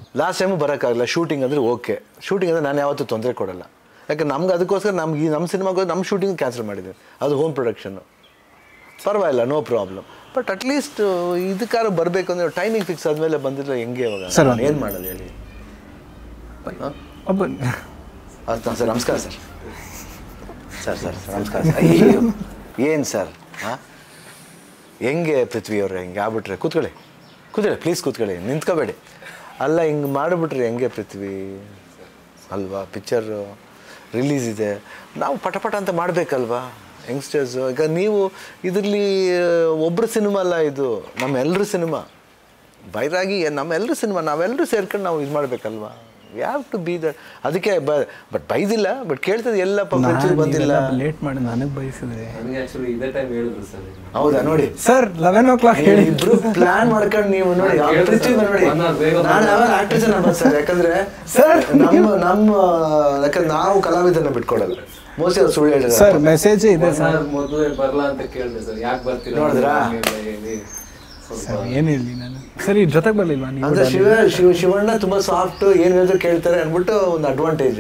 Last time ಬರೋಕ್ಕಾಗಲ್ಲ shooting ಅಂದರೆ okay shooting ಅಂದರೆ ನಾನು ಯಾವತ್ತೂ ತೊಂದರೆ ಕೊಡಲ್ಲ ಯಾಕೆ ನಮ್ಗೆ ಅದಕ್ಕೋಸ್ಕರ ನಮ್ಗೆ ಈ ನಮ್ಮ ಸಿನಿಮಾಗೆ ನಮ್ಮ ಶೂಟಿಂಗ್ ಕ್ಯಾನ್ಸಲ್ ಮಾಡಿದ್ದೆ ಅದು ಹೋಮ್ ಪ್ರೊಡಕ್ಷನ್ನು ಪರವಾಗಿಲ್ಲ ನೋ ಪ್ರಾಬ್ಲಮ್ ಬಟ್ ಅಟ್ಲೀಸ್ಟ್ ಇದಕ್ಕಾರು ಬರಬೇಕು ಅಂದರೆ ಟೈಮಿಂಗ್ ಫಿಕ್ಸ್ ಆದಮೇಲೆ ಬಂದಿದ್ರೆ ಹೆಂಗೆ ಇವಾಗ Sir, ನಾನು ಏನು ಮಾಡೋದು ಹೇಳಿ ಹಾಂ ಒಬ್ಬ ಆಯ್ತು ಸರ್ ನಮಸ್ಕಾರ ಸರ್ ಸರ್ ಸರ್ ಸರ್, ನಮಸ್ಕಾರ ಸರ್ ಅಯ್ಯೋ ಏನು ಸರ್ ಹಾಂ ಹೆಂಗೆ ಪೃಥ್ವಿ ಅವ್ರೆ ಹಿಂಗೆ ಆಗ್ಬಿಟ್ರೆ ಕೂತ್ಕೊಳ್ಳಿ ಕೂತ್ಕೊಳ್ಳಿ ಪ್ಲೀಸ್ ಕೂತ್ಕೊಳ್ಳಿ ನಿಂತ್ಕೋಬೇಡಿ ಅಲ್ಲ ಹಿಂಗೆ ಮಾಡಿಬಿಟ್ರೆ ಹೆಂಗೆ ಪೃಥ್ವಿ ಅಲ್ವಾ ಪಿಕ್ಚರು ರಿಲೀಸ್ ಇದೆ ನಾವು ಪಟ ಪಟ ಅಂತ ಮಾಡಬೇಕಲ್ವಾ ಯಂಗ್ಸ್ಟರ್ಸು ಈಗ ನೀವು ಇದರಲ್ಲಿ ಒಬ್ಬರು ಸಿನಿಮಾ ಅಲ್ಲ ಇದು ನಮ್ಮೆಲ್ಲರ ಸಿನಿಮಾ ಬೈರಾಗಿ ನಮ್ಮೆಲ್ಲರ ಸಿನಿಮಾ ನಾವೆಲ್ಲರೂ ಸೇರ್ಕೊಂಡು ನಾವು ಇದು ಮಾಡಬೇಕಲ್ವಾ ಹ್ಯಾವ್ ಟು ಬಿ ದ ಅದಕ್ಕೆ ಬ ಬಟ್ ಬೈದಿಲ್ಲ ಬಟ್ ಕೇಳ್ತದೆ ಎಲ್ಲ ಪಂಚು ಬಂದಿಲ್ಲ ಲೇಟ್ ಮಾಡಿ ನನಗೆ ಬಯಸಿದ್ರೆ ನನಗೆ ಆಕ್ಚುಲಿ ಇದೇ ಟೈಮ್ ಹೇಳಿದ್ರು ಸರ್ ಹೌದಾ ನೋಡಿ ಸರ್ ಲೆವೆನ್ ಓ ಕ್ಲಾಕ್ ಹೇಳಿ ಇಬ್ರು ಪ್ಲಾನ್ ಮಾಡ್ಕೊಂಡು ನೀವು ನೋಡಿ ಆ ಕೇಳ್ದೆ ಪೃಥ್ವಿ ಸರ್, ನೋಡಿ one hour ಬೇಗ ನಾನು ಯಾವಾಗ ಆಕ್ಟ್ರೆಸ್ ನಂಬರ್ ಸರ್ ಯಾಕಂದ್ರೆ ಸರ್, ನಮ್ಮ ನಮ್ಮ ಯಾಕಂದ್ರೆ ನಾವು ಕಲಾವಿದರನ್ನ ಬಿಟ್ಕೊಡಲ್ಲ ಮೋಸ್ಟ್ಲಿ ಅವ್ರು ಸುಳ್ಳು ಹೇಳಿದ್ರೆ ಸರ್ ಮೆಸೇಜ್ ಇದೆ ಸರ್ ಮೊದಲೇ ಬರಲ್ಲ ಅಂತ ಕೇಳಿದೆ ಸರ್ ಯಾಕೆ ಬರ್ತೀರಾ ನೋಡಿದ್ರಾ? ಹಂಗೆ ಹೇಳಿ ಸ್ವಲ್ಪ ಸರ್ ಏನು ಹೇಳಿ ನಾನು ಸರಿ ಜೊತೆಗೆ ಬರಲಿಲ್ವಾ ನೀವು ಅಂದ್ರೆ ಶಿವ ಶಿವ ಶಿವಣ್ಣ ತುಂಬಾ ಸಾಫ್ಟ್ ಏನ್ ಹೇಳಿದ್ರು ಕೇಳ್ತಾರೆ ಅಂದ್ಬಿಟ್ಟು ಒಂದು ಅಡ್ವಾಂಟೇಜ್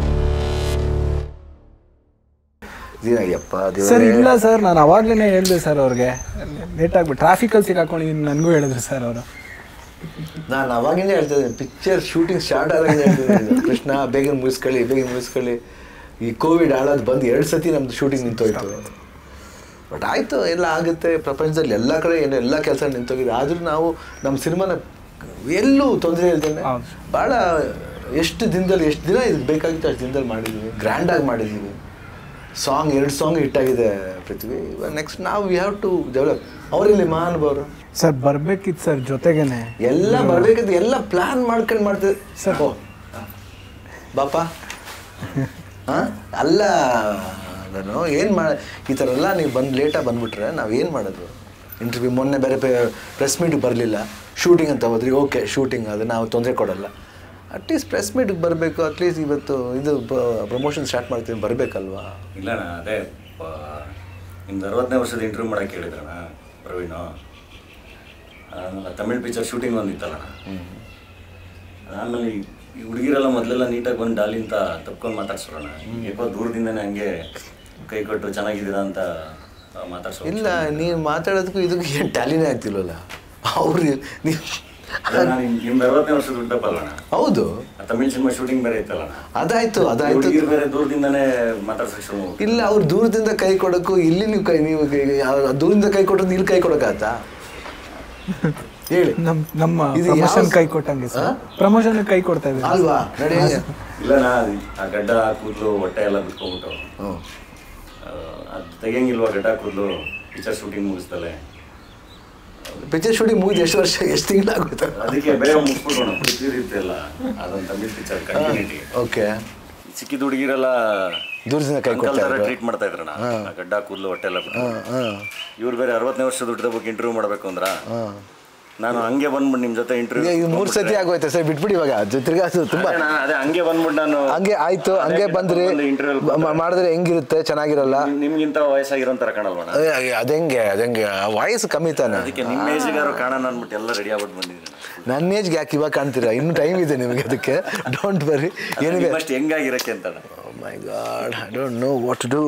ಅಯ್ಯಪ್ಪ ಸರ್ ದೇವರೇ. ಇಲ್ಲ ಸರ್ ನಾನು ಅವಾಗ್ಲೇ ಹೇಳಿದೆ ಸರ್ ಅವ್ರಿಗೆ ಲೇಟ್ ಆಗ್ಬಿಟ್ಟು ಟ್ರಾಫಿಕಲ್ಲಿ ಸಿಕ್ಕಾಕೊಂಡಿದ್ದೀನಿ ನನಗೂ ಹೇಳಿದ್ರು ಸರ್ ಅವರು ನಾನು ಅವಾಗಿಂದ ಹೇಳ್ತಾ ಇದ್ದೀನಿ ಪಿಕ್ಚರ್ ಶೂಟಿಂಗ್ ಸ್ಟಾರ್ಟ್ ಆದಾಗ ಹೇಳ್ತಿದ್ದೀನಿ ಕೃಷ್ಣ ಬೇಗ ಮುಗಿಸ್ಕೊಳ್ಳಿ ಬೇಗ ಮುಗಿಸ್ಕೊಳ್ಳಿ ಈ ಕೋವಿಡ್ ಆಳೋದು ಬಂದು ಎರಡು ಸತಿ ನಮ್ದು ಶೂಟಿಂಗ್ ನಿಂತೋಯ್ತು ಬಟ್ ಆಯಿತು ಎಲ್ಲ ಆಗುತ್ತೆ ಪ್ರಪಂಚದಲ್ಲಿ ಎಲ್ಲ ಕಡೆ ಏನು ಎಲ್ಲ ಕೆಲಸ ನಿಂತೋಗಿದೆ ಆದರೂ ನಾವು ನಮ್ಮ ಸಿನಿಮಾನ ಎಲ್ಲೂ ತೊಂದರೆ ಇಲ್ದೇನೆ ಹೌದು. ಭಾಳ ಎಷ್ಟು ದಿನದಲ್ಲಿ ಎಷ್ಟು ದಿನ ಇದು ಬೇಕಾಗಿತ್ತು ಅಷ್ಟು ದಿನದಲ್ಲಿ ಮಾಡಿದ್ದೀವಿ ಗ್ರ್ಯಾಂಡಾಗಿ ಮಾಡಿದ್ದೀವಿ ಸಾಂಗ್ ಎರಡು ಸಾಂಗ್ ಹಿಟ್ಟಾಗಿದೆ ಪೃಥ್ವಿ ನೆಕ್ಸ್ಟ್ ನಾವು ವಿ ಹ್ಯಾವ್ ಟು ಡೆವಲಪ್ ಅವರಿಲ್ಲಿ ಮಹಾನುಭಾವರು ಸರ್ ಬರ್ಬೇಕಿತ್ತು ಸರ್ ಜೊತೆಗೇನೆ ಎಲ್ಲ ಬರ್ಬೇಕಂತ ಎಲ್ಲ ಪ್ಲಾನ್ ಮಾಡ್ಕೊಂಡು ಮಾಡ್ತಿದ್ದೆ ಸರ್. ಓ ಬಾಪ ಹಾ ಅಲ್ಲ ನಾನು ಏನು ಮಾ ಈ ಥರ ಎಲ್ಲ ನೀವು ಬಂದು ಲೇಟಾಗಿ ಬಂದ್ಬಿಟ್ರೆ ನಾವು ಏನು ಮಾಡೋದು ಇಂಟರ್ವ್ಯೂ ಮೊನ್ನೆ ಬೇರೆ ಪ್ರೆಸ್ ಮೀಟಿಗೆ ಬರಲಿಲ್ಲ ಶೂಟಿಂಗ್ ಅಂತ ಹೋದ್ರಿ ಓಕೆ ಶೂಟಿಂಗ್ ಅದು ನಾವು ತೊಂದರೆ ಕೊಡಲ್ಲ ಅಟ್ಲೀಸ್ಟ್ ಪ್ರೆಸ್ ಮೀಟಿಗೆ ಬರಬೇಕು ಅಟ್ಲೀಸ್ಟ್ ಇವತ್ತು ಇದು ಪ್ರಮೋಷನ್ ಸ್ಟಾರ್ಟ್ ಮಾಡ್ತೀವಿ ಬರಬೇಕಲ್ವಾ ಇಲ್ಲಣ್ಣ ಅದೇ ಪ- ನಿಮ್ದು ಅರವತ್ತನೇ ವರ್ಷದ ಇಂಟರ್ವ್ಯೂ ಮಾಡಕ್ಕೆ ಹೇಳಿದ್ರಣ್ಣ ಪ್ರವೀಣು ಆಮೇಲೆ ತಮಿಳ್ ಪಿಕ್ಚರ್ ಶೂಟಿಂಗ್ ಒಂದಿತ್ತಲ್ಲಣ್ಣ ಆಮೇಲೆ ಈ- ಈ ಹುಡುಗಿರೆಲ್ಲ ಮೊದಲೆಲ್ಲ ನೀಟಾಗಿ ಬಂದು ಡಾಲಿಂತ ತಪ್ಕೊಂಡು ಮಾತಾಡ್ಸೋಣ ಯಾಕೋ ದೂರದಿಂದನೇ ಹಂಗೆ ಕೈ ಕೊಟ್ಟು ಚೆನ್ನಾಗಿದ್ದೀರಾ ಅಂತ ಮಾತಾಡ್ಸೋ ಇಲ್ಲ ನೀವು ಮಾತಾಡೋದಕ್ಕೂ ಇದಕ್ಕೂ ಏನು ಟ್ಯಾಲಿನೇ ಆಗ್ತಿಲ್ವಲ್ಲ ಅವ್ರು ನೀವು ನಿಮ್ದು ಅರವತ್ತನೇ ವರ್ಷದ ಹುಟ್ಟಪ್ಪ ಅಲ್ಲಣ್ಣ ಹೌದು ಆ ತಮಿಳ್ ಸಿನಿಮಾ ಶೂಟಿಂಗ್ ಬೇರೆ ಇತ್ತಲ್ಲಣ್ಣ ಅದಾಯ್ತು ಅದಾಯ್ತು ಹುಡುಗಿರು ಬೇರೆ ದೂರದಿಂದನೇ ಮಾತಾಡ್ಸಕ್ಕೆ ಶುರು ಮಾಡ್ಬಿಟ್ರು. ಇಲ್ಲ ಅವ್ರು ದೂರದಿಂದ ಕೈ ಕೊಡೋಕ್ಕೂ ಇಲ್ಲಿ ನೀವು ಕೈ ನೀವು ಕೈ- ಯಾವ- ದೂರದಿಂದ ಕೈ ಕೊಟ್ಟದ್ದು ಇಲ್ಲಿ ಕೈ ಕೊಡೋಕ್ಕಾಗತ್ತಾ ಹೇಳಿ ನಮ್ಮ ನಮ್ಮ ಇದು ಯಾವ ಪ್ರಮೋಷನ್ ಸ- ಕೈ ಕೊಟ್ಟಂಗೆ ಸರ್ ಹಾ? ಪ್ರಮೋಷನ್ ಕೈ ಕೊಡ್ತಾ ಇದ್ದೀವಿ ಅಲ್ವಾ ನಡಿ ಇಲ್ಲಣ್ಣ ಆ ಗಡ್ಡ ಕೂದಲು ಹೊಟ್ಟೆ ಎಲ್ಲ ಬಿಟ್ಕೊಂಡ್ಬಿಟ್ಟು ಹ್ಞೂ ಅದು ತೆಗಿಯಂಗಿಲ್ವಾ ಗಡ್ಡ ಕೂದಲು ಪಿಕ್ಚರ್ ಶೂಟಿಂಗ್ ಮುಗಿಸ್ತಲೆ ಪಿಕ್ಚರ್ ಶೂಟಿಂಗ್ ಮುಗಿದು ಎಷ್ಟು ವರ್ಷ ಎಷ್ಟು ತಿಂಗಳಾಗುತ್ತೆ ಅದಕ್ಕೆ ಬೇಗ ಮುಗಿಸ್ಬಿಡೋಣ ಪ್ರೀತಿರಿತ್ತೆಲ್ಲ ಅದೊಂದು ತಮಿಳ್ ಪಿಕ್ಚರ್ ಕಂಟಿನ್ಯೂಟಿ ಓಕೆ ಸಿಕ್ಕಿದ ಹುಡುಗಿರೆಲ್ಲ ದೂರದಿಂದ ಕೈ ಕೊಡ್ತಾ ಇದ್ರು ಟ್ರೀಟ್ ಮಾಡ್ತಾ ಇದ್ರಣ್ಣ ಆ ಗಡ್ಡ ಕೂದಲು ಹೊಟ್ಟೆ ಎಲ್ಲ ಬಿಟ್ಟು ಹಾಂ ಹಾಂ ಇವ್ರು ಬೇರೆ ಅರವತ್ತನೇ ವರ್ಷದ ಹುಟ್ಟಿದ ಬಗ್ಗೆ ಇಂಟರ್ವ್ಯೂ ಮಾಡಬೇಕು ಅಂದ್ರ ನಾನು ಹಂಗೆ ಬಂದ್ಬಿಟ್ಟು ನಿಮ್ಮ ಜೊತೆ ಈಗ ಇಂಟರ್ವ್ಯೂ ಇದು ಮೂರು ಸತಿ ಆಗೋಯ್ತು ಸರ್ ಬಿಟ್ಬಿಡಿ ಇವಾಗ ಅದು ತಿರ್ಗಾ ಅದು ತುಂಬ ಅದೇ ಹಂಗೆ ಬಂದ್ಬಿಟ್ಟು ನಾನು ಹಂಗೆ ಆಯ್ತು ಹಂಗೆ ಬಂದ್ರಿ ಇಂಟರ್ವ್ಯೂ ಮ- ಮಾಡಿದ್ರೆ ಹೆಂಗಿರುತ್ತೆ ಚೆನ್ನಾಗಿರಲ್ಲ ನಿಮ್ಗಿಂತ ವಯಸ್ಸಾಗಿರೋ ಥರ ಕಾಣಲ್ವಣ ಅದೇ- ಅದಂಗೆ ಅದಂಗೆ ವಯಸ್ಸು ಕಮ್ಮಿ ತಾನೆ ಅದಕ್ಕೆ ನಿಮ್ಮ ಏಜ್ಗಾರು ಕಾಣೋಣ ಅಂದ್ಬಿಟ್ಟು ಎಲ್ಲ ರೆಡಿ ಆಗ್ಬಿಟ್ಟು ಬಂದಿದ್ದೀನಿ ನನ್ನ ಏಜ್ಗೆ ಯಾಕೆ ಇವಾಗ ಕಾಣ್ತೀರಾ ಇನ್ನೂ ಟೈಮ್ ಇದೆ ನಿಮಗೆ ಅದಕ್ಕೆ ಡೋಂಟ್ ಬರಿ ಏನಿದೆ ನಿಮ್ಮಷ್ಟು ಹೆಂಗಾಗಿರಕ್ಕೆ ಅಂತ my god I don't know what to do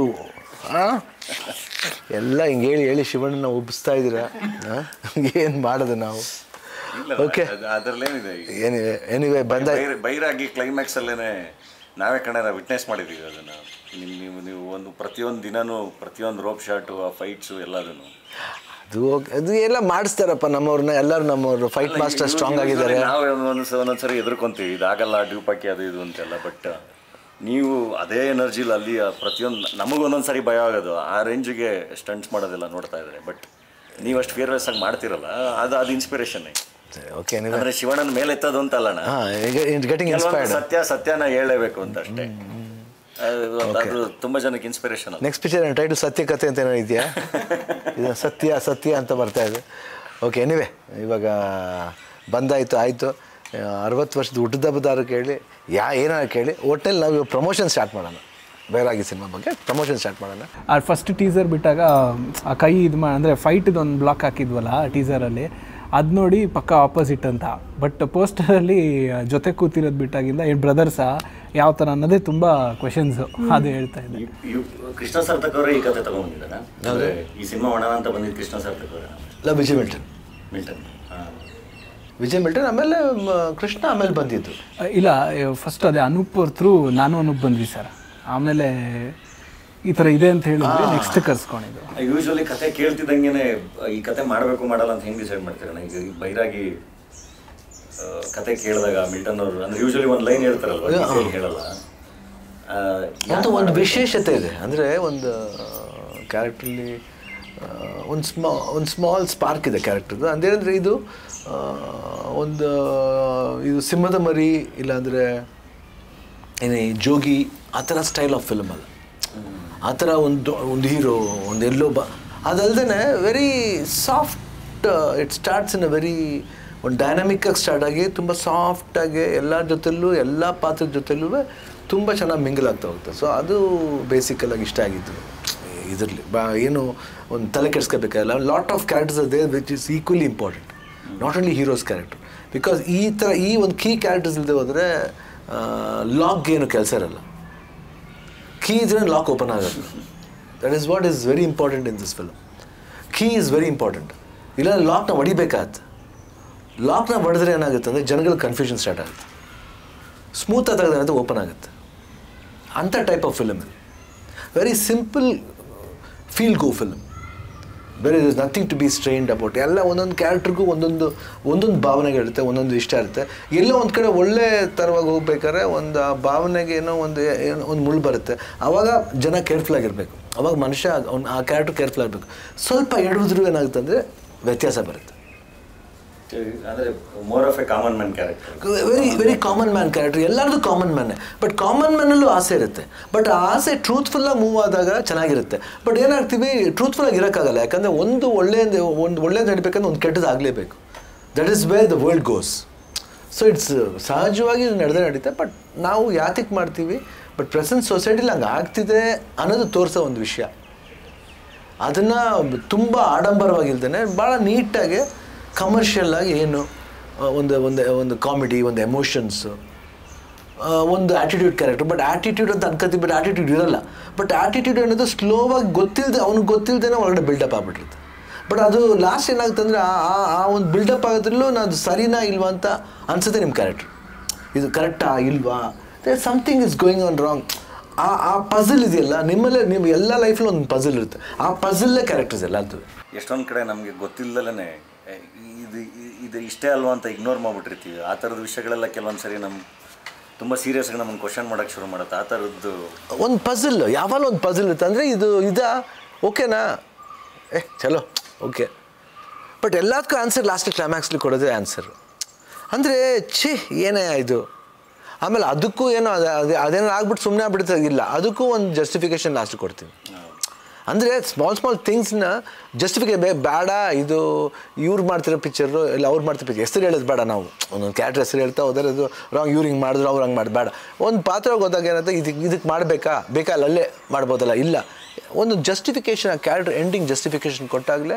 ಎಲ್ಲ ಹಿಂಗೆ ಹೇಳಿ ಹೇಳಿ ಶಿವಣ್ಣನ ಉಬ್ಬಿಸ್ತಾ ಇದ್ದೀರಾ ಏನು ಮಾಡೋದು ನಾವು Okay. ಅದ್ರಲ್ಲೇನಿದೆ ಏನಿವೆ ಏನಿವೆ ಬಂದ ಬೈರ- ಬೈರಾಗಿ ಕ್ಲೈಮ್ಯಾಕ್ಸ್ ಅಲ್ಲೇನೆ ನಾವೇ ಕಣ ವಿಟ್ನೆಸ್ ಮಾಡಿದೀವಿ ಅದನ್ನ ನಿಮ್ ನೀವು ನೀವು ಒಂದು ಪ್ರತಿಯೊಂದು ದಿನನೂ ಪ್ರತಿಯೊಂದು ರೋಪ್ ಶಾಟು ಆ ಫೈಟ್ಸು ಎಲ್ಲದನ್ನು ಅದು ಅದು ಎಲ್ಲ ಮಾಡಿಸ್ತಾರಪ್ಪ ನಮ್ಮವ್ರನ್ನ ಎಲ್ಲರೂ ನಮ್ಮವರು ಫೈಟ್ ಮಾಸ್ಟರ್ ಸ್ಟ್ರಾಂಗ್ ಆಗಿದ್ದಾರೆ ನಾವೇ ಒಂದೊಂದು ಒಂದೊಂದ್ಸರಿ ಎದುರ್ಕೊಂತೀವಿ ಇದಾಗಲ್ಲ ಡ್ಯೂಪಾಕಿ ಅದು ಇದು ಅಂತೆಲ್ಲ ಬಟ್ ನೀವು ಅದೇ ಎನರ್ಜಿಲಿ ಅಲ್ಲಿ ಆ ಪ್ರತಿಯೊಂದು ನಮಗೂ ಒಂದೊಂದ್ಸರಿ ಭಯ ಆಗೋದು ಆ ರೇಂಜಿಗೆ ಸ್ಟಂಟ್ಸ್ ಮಾಡೋದೆಲ್ಲ ನೋಡ್ತಾ ಇದ್ದಾರೆ ಬಟ್ ನೀವು ಅಷ್ಟು ಫಿಯರ್ಲೆಸ್ ಆಗಿ ಮಾಡ್ತಿರಲ್ಲ ಅದು ಅದು ಇನ್ಸ್ಪಿರೇಷನ್ ಓಕೆ ನೀವು ಅಂದ್ರೆ ಶಿವಣ್ಣನ ಮೇಲೆ ಎತ್ತೋದು ಅಂತ ಅಲ್ಲಣ್ಣ ಹಾಂ ಗೆಟಿಂಗ್ ಕೆಲವೊಂದು ಇನ್ಸ್ಪೈರ್ಡ್ ಸತ್ಯ ಸತ್ಯನ ಹೇಳಲೇಬೇಕು ಅಂತ ಅಷ್ಟೇ ಅದು- ಅದು ತುಂಬಾ ಜನಕ್ಕೆ inspiration next picture title Satyakathe ಅಂತ ಏನೋ ಇದೆಯಾ ಇದು ಸತ್ಯ ಸತ್ಯ ಅಂತ ಬರ್ತಾ ಇದೆ ಓಕೆ ಎನಿವೆ ಇವಾಗ ಬಂದಾಯಿತು ಆಯಿತು ಅರವತ್ತು ವರ್ಷದ ಹುಟ್ಟಿದ ಹಬ್ಬದಾರು ಕೇಳಿ ಯಾ ಏನಾರು ಕೇಳಿ ಒಟ್ಟಲ್ಲಿ ನಾವು ಪ್ರಮೋಷನ್ ಸ್ಟಾರ್ಟ್ ಮಾಡೋಣ ಬೇರಾಗಿ ಸಿನಿಮಾ ಬಗ್ಗೆ ಪ್ರಮೋಷನ್ ಸ್ಟಾರ್ಟ್ ಮಾಡೋಣ ಆ ಫಸ್ಟ್ ಟೀಸರ್ ಬಿಟ್ಟಾಗ ಆ ಕೈ ಇದು ಮಾ ಅಂದರೆ ಫೈಟ್ದು ಒಂದು ಬ್ಲಾಕ್ ಹಾಕಿದ್ವಲ್ಲ ಆ ಟೀಸರಲ್ಲಿ ಅದು ನೋಡಿ ಪಕ್ಕ ಆಪೋಸಿಟ್ ಅಂತ ಬಟ್ ಪೋಸ್ಟರಲ್ಲಿ ಜೊತೆ ಕೂತಿರೋದು ಬಿಟ್ಟಾಗಿಂದ ಏನು ಬ್ರದರ್ಸಾ ಯಾವ ಥರ ಅನ್ನೋದೇ ತುಂಬ ಕ್ವೆಶನ್ಸು ಅದು ಹೇಳ್ತಾ ಇದ್ದೆ ಇವ್- ಇವ್- ಕೃಷ್ಣ ಸಾರ್ಥಕ್ ಅವರೇ ಈ ಕತೆ ತಗೊಂಡಿದ್ದಾನ ಅಂದ್ರೆ ಈ ಸಿನಿಮಾ ಒಣ ಅಂತ ಬಂದಿದ್ದು ಕೃಷ್ಣ ಸಾರ್ಥಕ್ ಅವರ ಇಲ್ಲ ವಿಜಯ್ ಮಿಲ್ಟನ್ ಮಿಲ್ಟನ್ ಹಾಂ ವಿಜಯ್ ಮಿಲ್ಟನ್ ಆಮೇಲೆ ಮ, ಕೃಷ್ಣ ಆಮೇಲೆ ಬಂದಿದ್ದು ಅಹ್, ಇಲ್ಲ ಫಸ್ಟ್ ಅದೇ ಅನೂಪ್ ಥ್ರೂ ನಾನು ಅನೂಪ್ ಬಂದ್ವಿ ಸರ್ ಆಮೇಲೆ ಈ ಥರ ಇದೆ ಅಂತ ಹೇಳಿದ್ವಿ ನೆಕ್ಸ್ಟ್ ಕರ್ಸ್ಕೊಂಡಿದ್ದು ಯೂಶ್ವಲಿ ಕತೆ ಕೇಳ್ತಿದ್ದಂಗೆನೆ ಈ ಕತೆ ಮಾಡಬೇಕು ಮಾಡಲ್ಲ ಅಂತ ಹೆಂಗ್ ಡಿಸೈಡ್ ಮಾಡ್ತೀರಣ್ಣ ಈಗ ಈ ಬೈರಾಗಿ ಆ, ಕತೆ ಕೇಳಿದಾಗ ಮಿಲ್ಟನ್ ಅವರು ಅಂದ್ರೆ ಯೂಶ್ವಲಿ ಒಂದು ಲೈನ್ ಹೇಳ್ತಾರಲ್ವ detail ಹೇಳಲ್ಲ ಆ, ಅಂತ ಒಂದು ವಿಶೇಷತೆ ಇದೆ ಅಂದರೆ ಒಂದು ಕ್ಯಾರೆಕ್ಟ್ರಲ್ಲಿ ಒಂದು ಸ್ಮಾ ಒಂದು ಸ್ಮಾಲ್ ಸ್ಪಾರ್ಕ್ ಇದೆ ಕ್ಯಾರೆಕ್ಟರ್ದು ಅಂದೇನಂದರೆ ಇದು ಆ, ಒಂದು ಇದು ಸಿಂಹದ ಮರಿ ಇಲ್ಲಾಂದರೆ ಏನೇ ಜೋಗಿ ಆ ಥರ ಸ್ಟೈಲ್ ಆಫ್ ಫಿಲ್ಮ್ ಅಲ್ಲ ಆ ಥರ ಒಂದು ಒಂದು ಹೀರೋ ಒಂದು ಎಲ್ಲೋ ಬ ಅದಲ್ಲದೆ very soft it starts in a very ಒಂದು ಡೈನಾಮಿಕ್ಕಾಗಿ ಸ್ಟಾರ್ಟ್ ಆಗಿ ತುಂಬ ಸಾಫ್ಟಾಗಿ ಎಲ್ಲ ಜೊತೆಲೂ ಎಲ್ಲ ಪಾತ್ರದ ಜೊತೆಲೂ ತುಂಬ ಚೆನ್ನಾಗಿ ಮಿಂಗಲ್ ಆಗ್ತಾ ಹೋಗುತ್ತೆ ಸೊ ಅದು ಬೇಸಿಕಲಾಗಿ ಇಷ್ಟ ಆಗಿದ್ದು ಇದರಲ್ಲಿ ಬಾ ಏನು ಒಂದು ತಲೆ ಕೆಡ್ಸ್ಕೋಬೇಕಾಗಿಲ್ಲ ಲಾಟ್ ಆಫ್ ಕ್ಯಾರೆಕ್ಟರ್ಸ್ ಅದೇ which is equally important not only heroes character because ಈ ಥರ ಈ ಒಂದು ಕೀ ಕ್ಯಾರೆಕ್ಟರ್ಸ್ ಇಲ್ಲದೆ ಹೋದರೆ ಲಾಗ್ ಏನು ಕೆಲಸ ಇರಲ್ಲ ಕೀ ಇದ್ರೆ ಲಾಕ್ ಓಪನ್ ಆಗೋದು that is what is very important in this film key is very important ಇಲ್ಲ ಲಾಕ್ನ ಹೊಡಿಬೇಕಾಗತ್ತೆ ಲಾಕ್ನ ಹೊಡೆದ್ರೆ ಏನಾಗುತ್ತೆ ಅಂದರೆ ಜನಗಳ ಕನ್ಫ್ಯೂಷನ್ ಸ್ಟಾರ್ಟ್ ಆಗುತ್ತೆ ಸ್ಮೂತ್ ಆಗಿ ಓಪನ್ ಆಗುತ್ತೆ ಅಂಥ ಟೈಪ್ ಆಫ್ ಫಿಲಮ್ ಇದು very simple feel go film ಬೇರೆ is nothing to be strained about ಎಲ್ಲ ಒಂದೊಂದು ಕ್ಯಾರೆಕ್ಟ್ರಿಗೂ ಒಂದೊಂದು ಒಂದೊಂದು ಭಾವನೆಗಳಿರುತ್ತೆ ಒಂದೊಂದು ಇಷ್ಟ ಇರುತ್ತೆ ಎಲ್ಲೋ ಒಂದು ಕಡೆ ಒಳ್ಳೆ ಥರವಾಗಿ ಹೋಗ್ಬೇಕಾದ್ರೆ ಒಂದು ಆ ಭಾವನೆಗೆ ಏನೋ ಒಂದು ಏನೋ ಒಂದು ಮುಳ್ಳು ಬರುತ್ತೆ ಆವಾಗ ಜನ ಕೇರ್ಫುಲ್ ಆಗಿರಬೇಕು ಅವಾಗ ಮನುಷ್ಯ ಅವ್ನು ಆ ಕ್ಯಾರೆಕ್ಟರ್ ಕೇರ್ಫುಲ್ ಆಗಬೇಕು ಸ್ವಲ್ಪ ಎಡವಿದ್ರು ಏನಾಗುತ್ತೆ ಅಂದರೆ ವ್ಯತ್ಯಾಸ ಬರುತ್ತೆ ಅಂದ್ರೆ more of a common man character very very common man character ಎಲ್ಲರದು ಕಾಮನ್ ಮ್ಯಾನೇ ಬಟ್ ಕಾಮನ್ ಮ್ಯಾನಲ್ಲೂ ಆಸೆ ಇರುತ್ತೆ ಬಟ್ ಆ ಆಸೆ ಟ್ರೂತ್ಫುಲ್ಲಾಗಿ ಮೂವ್ ಆದಾಗ ಚೆನ್ನಾಗಿರುತ್ತೆ ಬಟ್ ಏನಾಗ್ತೀವಿ ಟ್ರೂತ್ಫುಲ್ಲಾಗಿ ಇರೋಕ್ಕಾಗಲ್ಲ ಯಾಕಂದರೆ ಒಂದು ಒಳ್ಳೆಯದು ಒಂದು ಒಳ್ಳೇದು ನಡಿಬೇಕಂದ್ರೆ ಒಂದು ಕೆಟ್ಟದ್ದು ಆಗಲೇಬೇಕು that is where the world goes so it's ಸಹಜವಾಗಿ ಇದು ನಡೆದೇ ನಡೀತೆ ಬಟ್ ನಾವು ಯಾತಕ್ಕೆ ಮಾಡ್ತೀವಿ ಬಟ್ ಪ್ರೆಸೆಂಟ್ ಸೊಸೈಟಿಲಿ ಹಂಗೆ ಆಗ್ತಿದೆ ಅನ್ನೋದು ತೋರಿಸೋ ಒಂದು ವಿಷಯ ಅದನ್ನು ತುಂಬ ಆಡಂಬರವಾಗಿಲ್ದೇ ಭಾಳ ನೀಟಾಗಿ ಕಮರ್ಷಿಯಲ್ ಆಗಿ ಏನು ಆ, ಒಂದು ಒಂದು ಒಂದು ಕಾಮಿಡಿ ಒಂದು ಎಮೋಷನ್ಸು ಒಂದು ಆ್ಯಟಿಟ್ಯೂಡ್ ಕ್ಯಾರೆಕ್ಟರ್ ಬಟ್ ಆ್ಯಟಿಟ್ಯೂಡ್ ಅಂತ ಅನ್ಕೋತೀವಿ ಬಟ್ ಆ್ಯಟಿಟ್ಯೂಡ್ ಇರಲ್ಲ ಬಟ್ ಆ್ಯಟಿಟ್ಯೂಡ್ ಅನ್ನೋದು ಸ್ಲೋವಾಗಿ ಗೊತ್ತಿಲ್ಲದೆ ಅವ್ನಿಗೆ ಗೊತ್ತಿಲ್ಲದೇನೆ ಒಳಗಡೆ ಬಿಲ್ಡಪ್ ಆಗ್ಬಿಟ್ಟಿರುತ್ತೆ ಬಟ್ ಅದು ಲಾಸ್ಟ್ ಏನಾಗುತ್ತೆ ಅಂದರೆ ಆ ಆ- ಆ ಒಂದು ಬಿಲ್ಡಪ್ ಆಗೋದ್ರಲ್ಲೂ ನಾನು ಸರಿನಾ ಇಲ್ವಾ ಅಂತ ಅನ್ಸುತ್ತೆ ನಿಮ್ಮ ಕ್ಯಾರೆಕ್ಟರ್ ಇದು ಕರೆಕ್ಟಾ ಇಲ್ವಾ there something is going on wrong ಆ ಆ ಪಝಲ್ ಇದೆಯಲ್ಲ ನಿಮ್ಮಲ್ಲೇ ನಿಮ್ಮ ಎಲ್ಲ ಲೈಫಲ್ಲೂ ಒಂದು ಪಝಲ್ ಇರುತ್ತೆ ಆ ಪಝಲ್ಲೇ ಕ್ಯಾರೆಕ್ಟರ್ಸ್ ಎಲ್ಲ ಅದು ಎಷ್ಟೊಂದು ಕಡೆ ನಮಗೆ ಗೊತ್ತಿಲ್ಲದಲೇ ಇದು ಇ- ಇದು ಇಷ್ಟೇ ಅಲ್ವಾ ಅಂತ ಇಗ್ನೋರ್ ಮಾಡ್ಬಿಟ್ಟಿರ್ತೀವಿ ಆ ಥರದ ವಿಷಯಗಳೆಲ್ಲ ಕೆಲವೊಂದು ಸರಿ ನಮ್ಮ ತುಂಬ ಸೀರಿಯಸ್ ಆಗಿ ನಮ್ಮನ್ನು ಕ್ವಶನ್ ಮಾಡೋಕ್ಕೆ ಶುರು ಮಾಡುತ್ತೆ ಆ ಥರದ್ದು ಒಂದು ಪಝಲ್ ಯಾವಾಗ ಒಂದು ಪಝಲ್ ಇರುತ್ತೆ ಅಂದರೆ ಇದು ಇದಾ ಓಕೆನಾ ಏ ಚಲೋ ಓಕೆ ಬಟ್ ಎಲ್ಲದಕ್ಕೂ ಆನ್ಸರ್ ಲಾಸ್ಟ್ ಕ್ಲೈಮ್ಯಾಕ್ಸ್ಲಿ ಕೊಡೋದೇ ಆನ್ಸರ್ ಅಂದರೆ ಛೀ ಏನೇ ಇದು ಆಮೇಲೆ ಅದಕ್ಕೂ ಏನೋ ಅದೇ ಅದೇ ಅದೇನೋ ಆಗ್ಬಿಟ್ಟು ಸುಮ್ಮನೆ ಆಗ್ಬಿಡುತ್ತೆ ಇಲ್ಲ ಅದಕ್ಕೂ ಒಂದು ಜಸ್ಟಿಫಿಕೇಶನ್ ಲಾಸ್ಟ್ ಕೊಡ್ತೀನಿ ಅಂದರೆ ಸ್ಮಾಲ್ ಸ್ಮಾಲ್ ಥಿಂಗ್ಸ್ನ ಜಸ್ಟಿಫಿಕೇ ಬೇಡ ಇದು ಇವ್ರು ಮಾಡ್ತಿರೋ ಪಿಕ್ಚರು ಇಲ್ಲ ಅವ್ರು ಮಾಡ್ತಿರೋ ಪಿಕ್ಚರ್ ಹೆಸರು ಹೇಳೋದು ಬೇಡ ನಾವು ಒಂದೊಂದು ಕ್ಯಾರೆಕ್ಟರ್ ಹೆಸರು ಹೇಳ್ತಾ ಹೋದ್ರೆ ಅದು ರಾಂಗ್ ಇವ್ರು ಹಿಂಗೆ ಮಾಡಿದ್ರು ಅವ್ರು ಹಂಗೆ ಮಾಡಿ ಬೇಡ ಒಂದು ಪಾತ್ರ ಹೋದಾಗ ಏನಾಗುತ್ತೆ ಇದಕ್ಕೆ ಇದಕ್ಕೆ ಮಾಡಬೇಕಾ ಬೇಕಾ ಅಲ್ಲ ಅಲ್ಲೇ ಮಾಡ್ಬೋದಲ್ಲ ಇಲ್ಲ ಒಂದು ಜಸ್ಟಿಫಿಕೇಷನ್ ಆ ಕ್ಯಾರೆಕ್ಟರ್ ಎಂಡಿಂಗ್ ಜಸ್ಟಿಫಿಕೇಷನ್ ಕೊಟ್ಟಾಗಲೇ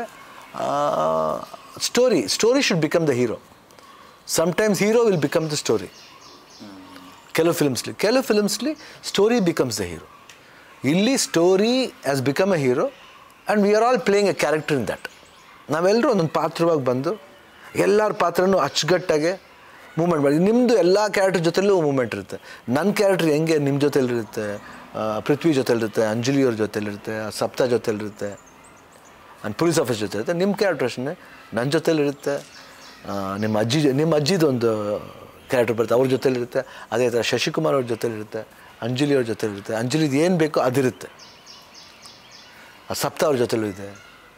story story should become the hero sometimes hero will become the story ಕೆಲವು ಫಿಲ್ಮ್ಸ್ಲಿ ಕೆಲವು ಫಿಲ್ಮ್ಸ್ಲಿ ಸ್ಟೋರಿ ಬಿಕಮ್ಸ್ ದ ಹೀರೋ ಇಲ್ಲಿ story as become a hero and we are all playing a character in that ನಾವೆಲ್ಲರೂ ಒಂದೊಂದು ಪಾತ್ರವಾಗಿ ಬಂದು ಎಲ್ಲರ ಪಾತ್ರನೂ ಅಚ್ಚುಗಟ್ಟಾಗೆ ಮೂಮೆಂಟ್ ಮಾಡಿ ನಿಮ್ಮದು ಎಲ್ಲ ಕ್ಯಾರೆಕ್ಟರ್ ಜೊತೆಲೂ ಮೂಮೆಂಟ್ ಇರುತ್ತೆ ನನ್ನ ಕ್ಯಾರೆಕ್ಟರ್ ಹೆಂಗೆ ನಿಮ್ಮ ಜೊತೆಲಿರುತ್ತೆ ಆ, ಪೃಥ್ವಿ ಜೊತೆಲಿರುತ್ತೆ ಅಂಜಲಿಯವ್ರ ಜೊತೆಲಿರುತ್ತೆ ಸಪ್ತಾ ಜೊತೆಲಿರುತ್ತೆ ಆ್ಯಂಡ್ ಪೊಲೀಸ್ ಆಫೀಸ್ ಜೊತೆ ಇರುತ್ತೆ ನಿಮ್ಮ ಕ್ಯಾರೆಕ್ಟರ್ ಅಷ್ಟೇ ನನ್ನ ಜೊತೆಲಿರುತ್ತೆ ಆ, ನಿಮ್ಮ ಅಜ್ಜಿ ನಿಮ್ಮ ಅಜ್ಜಿದೊಂದು ಕ್ಯಾರೆಕ್ಟರ್ ಬರುತ್ತೆ ಅವ್ರ ಜೊತೆಲಿರುತ್ತೆ ಅದೇ ಥರ ಶಶಿಕುಮಾರ್ ಅವ್ರ ಜೊತೆಲಿರುತ್ತೆ ಅಂಜಲಿ ಅವ್ರ ಜೊತೆಲಿರುತ್ತೆ ಅಂಜಲಿದು ಏನು ಬೇಕೋ ಅದಿರುತ್ತೆ ಆ ಸಪ್ತ ಅವ್ರ ಜೊತೆಲೂ ಇದೆ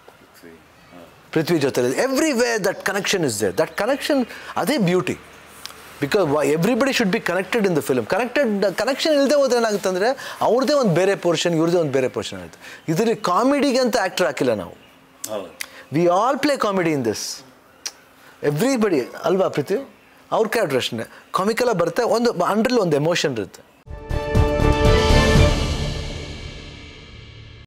ಪೃಥ್ವಿ ಜೊತೆಲಿ every way that connection is there that connection ಅದೇ beauty because everybody should be connected in the film connected connection ಇಲ್ಲದೆ ಹೋದ್ರೆ ಏನಾಗುತ್ತೆ ಅಂದರೆ ಅವ್ರದ್ದೇ ಒಂದು ಬೇರೆ ಪೋರ್ಷನ್ ಇವ್ರದ್ದೇ ಒಂದು ಬೇರೆ ಪೋರ್ಷನ್ ಆಗುತ್ತೆ ಇದರಲ್ಲಿ ಕಾಮಿಡಿಗೆ ಅಂತ ಆ್ಯಕ್ಟರ್ ಹಾಕಿಲ್ಲ ನಾವು ಹೌದು we all play comedy in this everybody ಅಲ್ವಾ ಪ್ರೀತಿ ಅವ್ರ ಕ್ಯಾರೆಕ್ಟರ್ ಅಷ್ಟೇ ಕಾಮಿಕಲ್ಲ ಬರುತ್ತೆ ಒಂದು ಅಂಡ್ರಲ್ಲಿ ಒಂದು ಎಮೋಷನ್ ಇರುತ್ತೆ